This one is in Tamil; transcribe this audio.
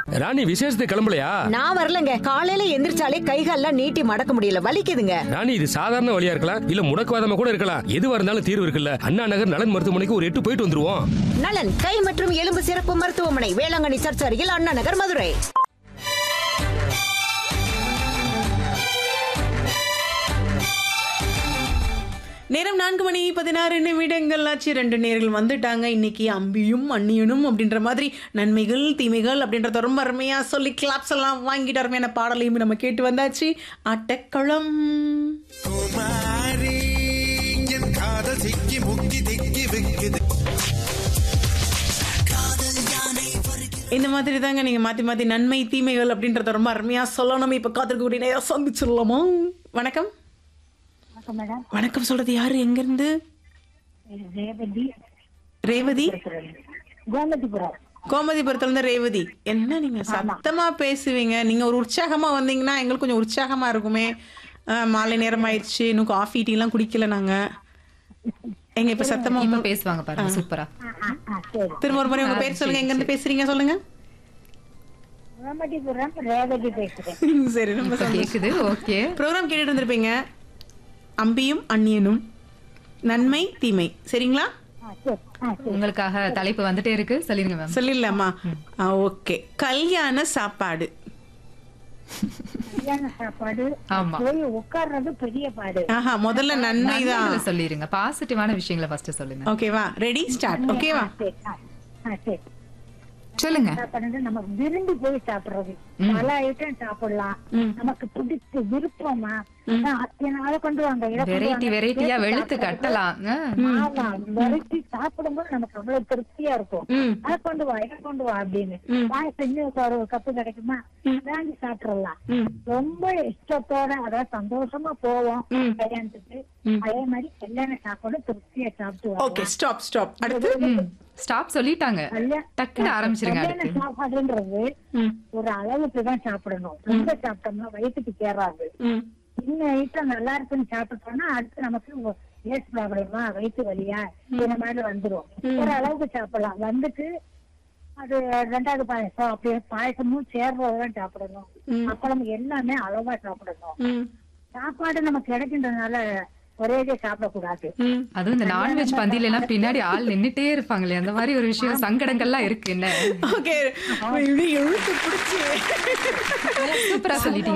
ராணி விசேஷத்துக்கு கிளம்பலையா நான் வரலங்க காலையில எந்திரிச்சாலே கைகால்லாம் நீட்டி மடக்க முடியல வலிக்குதுங்க ராணி இது சாதாரண வழியா இருக்கலாம் இல்ல முடக்குவாதமா கூட இருக்கலாம் எதுவா இருந்தாலும் தீர்வு இருக்குல்ல அண்ணா நகர் நலன் மருத்துவமனைக்கு ஒரு எட்டு போயிட்டு வந்துருவோம் நலன் கை மற்றும் எலும்பு சிறப்பு மருத்துவமனை வேளாங்கண்ணி சர்ச் அருகில் அண்ணா நகர் மதுரை நேரம் நான்கு மணி பதினாறு நிமிடங்கள் ஆச்சு ரெண்டு நேர்கள் வந்துட்டாங்க இன்னைக்கு அம்பியும் அண்ணியனும் அப்படின்ற மாதிரி நன்மைகள் தீமைகள் அப்படின்றத ரொம்ப அருமையா சொல்லி கிளாப்ஸ் எல்லாம் வாங்கிட்டு அருமையான பாடலையும் நம்ம கேட்டு வந்தாச்சு ஆட்டக்களம் குமாரி என் காதல் சிக்கி முக்கி திக்கி விக்குது இந்த மாதிரி தாங்க நீங்க மாத்தி மாத்தி நன்மை தீமைகள் அப்படின்றத ரொம்ப அருமையா சொல்லணும் இப்ப காத்திருக்கக்கூடிய நேரம் சந்திச்சிடலாமா வணக்கம் வணக்கம் மேடம் வணக்கம் சொல்றது யாரு எங்க இருந்து ரேவதி ரேவதி கோமதிபுரம் கோமதிபுரத்துல இருந்து ரேவதி என்ன நீங்க சத்தமா பேசுவீங்க நீங்க ஒரு உற்சாகமா வந்தீங்கன்னா எங்களுக்கு கொஞ்சம் உற்சாகமா இருக்குமே அஹ், மாலை நேரம் ஆயிடுச்சு இன்னும் காஃபி டீ எல்லாம் குடிக்கல நாங்க எங்க இப்ப சத்தமா இப்ப பேசுவாங்க பாருங்க சூப்பரா ஆ, ஆ, சரி திரும்ப ஒரு முறை உங்க பேர் சொல்லுங்க எங்க இருந்து பேசுறீங்க சொல்லுங்க கோமதிபுரம் ரேவதி பேசுறேன் சரி ரொம்ப இப்ப கேக்குது ஓகே ப்ரோக்ராம் கேட்டுட்டு இருந்திருப்பீங்க அம்பியும் அந்நியனும் நன்மை தீமை சரிங்களா ஆ, சரி ஆ, சரி உங்களுக்காக தலைப்பு வந்துட்டே இருக்கு சொல்லிருங்க மேம் சொல்லிடலாமா ஓகே கல்யாண சாப்பாடு கல்யாண சாப்பாடு ஆமா போய் உட்கார்றது பெரிய பாடு ஆஹா முதல்ல நன்மை தான் நன்மைகளை சொல்லிருங்க பாசிட்டிவான விஷயங்களை ஃபர்ஸ்ட் சொல்லுங்க ஓகேவா ரெடி ஸ்டார்ட் ஓகேவா ஆ, சரி ஆ, ஆ, சரி சொல்லுங்க சாப்பாடு நம்ம விரும்பி போய் சாப்பிடுறது பல ஐட்டம் சாப்பிடலாம் நமக்கு பிடிச்ச விருப்பமா ஆ, அதை கொண்டு வாங்க இதை கொண்டு வெரைட்டி வாங்க. வெரைட்டியா கேட்டு வெளுத்து சாப்பிடுறது. கட்டலாம் ஆ. ஆமா வெரைட்டி சாப்பிடும்போது நமக்கு அவ்வளவு திருப்தியா இருக்கும் ம். அதை கொண்டு வா இதை கொண்டு வா அப்படின்னு பாயசம் இன்னும் ஒரு கப்பு கிடைக்குமா வாங்கி சாப்பிடலாம் ரொம்ப இஷ்டத்தோட அதாவது சந்தோஷமா போவோம் கல்யாணத்துக்கு அதே மாதிரி கல்யாண சாப்பாடு திருப்தியா சாப்பிட்டு ஓகே வருவோம் ஸ்டாப் ஸ்டாப் அடுத்து ம் ஸ்டாப் சொல்லிட்டாங்க கல்யாண- டக்குன்னு ஆரம்பிச்சிருங்க கல்யாண அடுத்து சாப்பாடுன்றது ஒரு அளவுக்கு தான் சாப்பிடணும் ரொம்ப சாப்பிட்டோம்னா வயிற்றுக்கு சேராது ம். இந்த ஐட்டம் நல்லா இருக்குன்னு சாப்பிட்டோம்னா அடுத்து நமக்கு கேஸ் ப்ராப்ளமா வயிற்று வலியா இந்த மாதிரி வந்துரும் ஒரு அளவுக்கு சாப்பிடலாம் வந்துட்டு அது ரெண்டாவது பாயசம் அப்படியே பாயசமும் சேர்றதுதான் சாப்பிடணும் அப்புறம் எல்லாமே அளவா சாப்பிடணும் ம். சாப்பாடு நமக்கு கிடைக்கின்றதுனால ஒரேதே சாப்பிடக்கூடாது அதுவும் இந்த நான்வெஜ் பந்தியில எல்லாம் பின்னாடி ஆள் நின்னுட்டே இருப்பாங்களே அந்த மாதிரி ஒரு விஷயம் சங்கடங்கள்லாம் இருக்கு என்ன ஓகே இப்படி இழுத்து பிடிச்சி சூப்பரா சொல்லிட்டீங்க